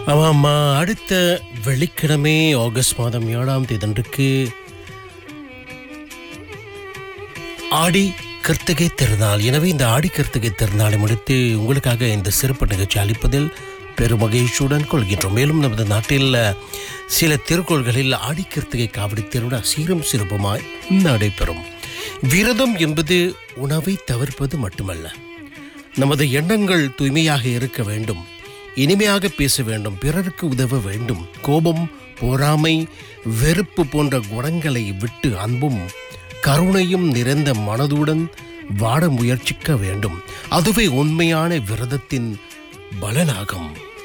ஆமாம்மா அடுத்த வெள்ளிக்கிழமை ஆகஸ்ட் மாதம் ஏழாம் தேதியன்றுக்கு ஆடி கிருத்திகை திருநாள் எனவே இந்த ஆடி கிருத்திகை திருநாளை முடித்து உங்களுக்காக இந்த சிறப்பு நிகழ்ச்சி அளிப்பதில் பெரும் மகிழ்ச்சியுடன் கொள்கின்றோம் மேலும் நமது நாட்டில் சில திருக்கோள்களில் ஆடி கிருத்திகை காவடி திருவிழா சீரும் சிறப்புமாய் நடைபெறும் விரதம் என்பது உணவை தவிர்ப்பது மட்டுமல்ல நமது எண்ணங்கள் தூய்மையாக இருக்க வேண்டும் இனிமையாக பேச வேண்டும் பிறருக்கு உதவ வேண்டும் கோபம் பொறாமை வெறுப்பு போன்ற குணங்களை விட்டு அன்பும் கருணையும் நிறைந்த மனதுடன் வாட முயற்சிக்க வேண்டும் அதுவே உண்மையான விரதத்தின் பலனாகும்